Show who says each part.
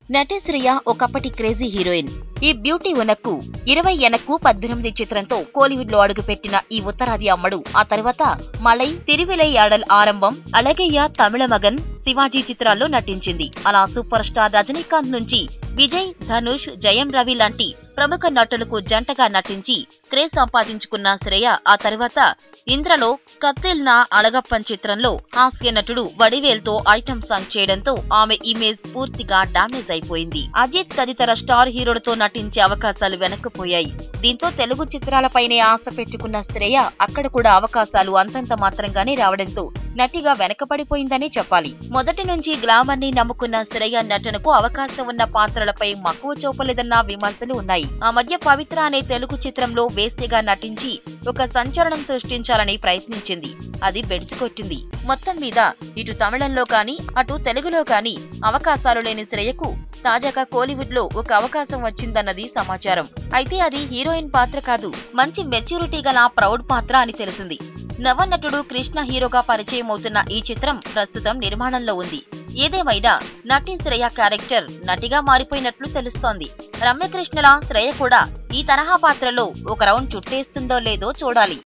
Speaker 1: నటేశ్వరయ్య ఒకప్పటి crazy heroine ఈ beauty ఉనక్కు ఇరవై ఎనక్కు పద్దెనిమిది చిత్రంతో కోలీవుడ్ లో అడుగుపెట్టిన ఈ ఉత్తరాది అమ్మడు ఆ తర్వాత మలై తిరువిలై ఆడల్ ఆరంభం అలగయ్య తమిళ మగన్ శివాజీ చిత్రాల్లో నటించింది అలా సూపర్ స్టార్ రజనీకాంత్ నుంచి విజయ్ ధనుష్ జయం రవి లాంటి ప్రముఖ నటులకు జంటగా నటించి క్రేజ్ సంపాదించుకున్న శ్రేయ ఆ తర్వాత ఇంద్రలో కత్తిల్నా అళగప్పన్ చిత్రంలో హాస్య నటుడు వడివేల్తో ఐటమ్ సాంగ్ చేయడంతో ఆమె ఇమేజ్ పూర్తిగా డామేజ్ అయిపోయింది అజిత్ తదితర స్టార్ హీరోలతో నటించే అవకాశాలు వెనక్కిపోయాయి దీంతో తెలుగు చిత్రాలపైనే ఆశ పెట్టుకున్న శ్రేయ అక్కడ కూడా అవకాశాలు అంతంత మాత్రంగానే రావడంతో నటిగా వెనకబడిపోయిందనే చెప్పాలి మొదటి నుంచి గ్లామర్ ని నమ్ముకున్న శ్రేయ నటనకు అవకాశం ఉన్న పాత్రలపై మక్కువ చూపలేదన్న విమర్శలు ఉన్నాయి ఆ మధ్య పవిత్ర అనే తెలుగు చిత్రంలో వేస్తిగా నటించి ఒక సంచలనం సృష్టించాలని ప్రయత్నించింది అది బెడిసికొట్టింది మొత్తం మీద ఇటు తమిళంలో కానీ అటు తెలుగులో కానీ అవకాశాలు లేని శ్రేయకు తాజాగా కోలీవుడ్ లో ఒక అవకాశం వచ్చిందన్నది సమాచారం అయితే అది హీరోయిన్ పాత్ర కాదు మంచి మెచ్యూరిటీ గల ప్రౌడ్ పాత్ర అని తెలిసింది నవనటుడు కృష్ణ హీరోగా పరిచయం అవుతున్న ఈ చిత్రం ప్రస్తుతం నిర్మాణంలో ఉంది ఏదేమైనా నటి శ్రేయ క్యారెక్టర్ నటిగా మారిపోయినట్లు తెలుస్తోంది రమ్యకృష్ణల శ్రేయ కూడా ఈ తరహా పాత్రలో ఒక రౌండ్ చుట్టేస్తుందో లేదో చూడాలి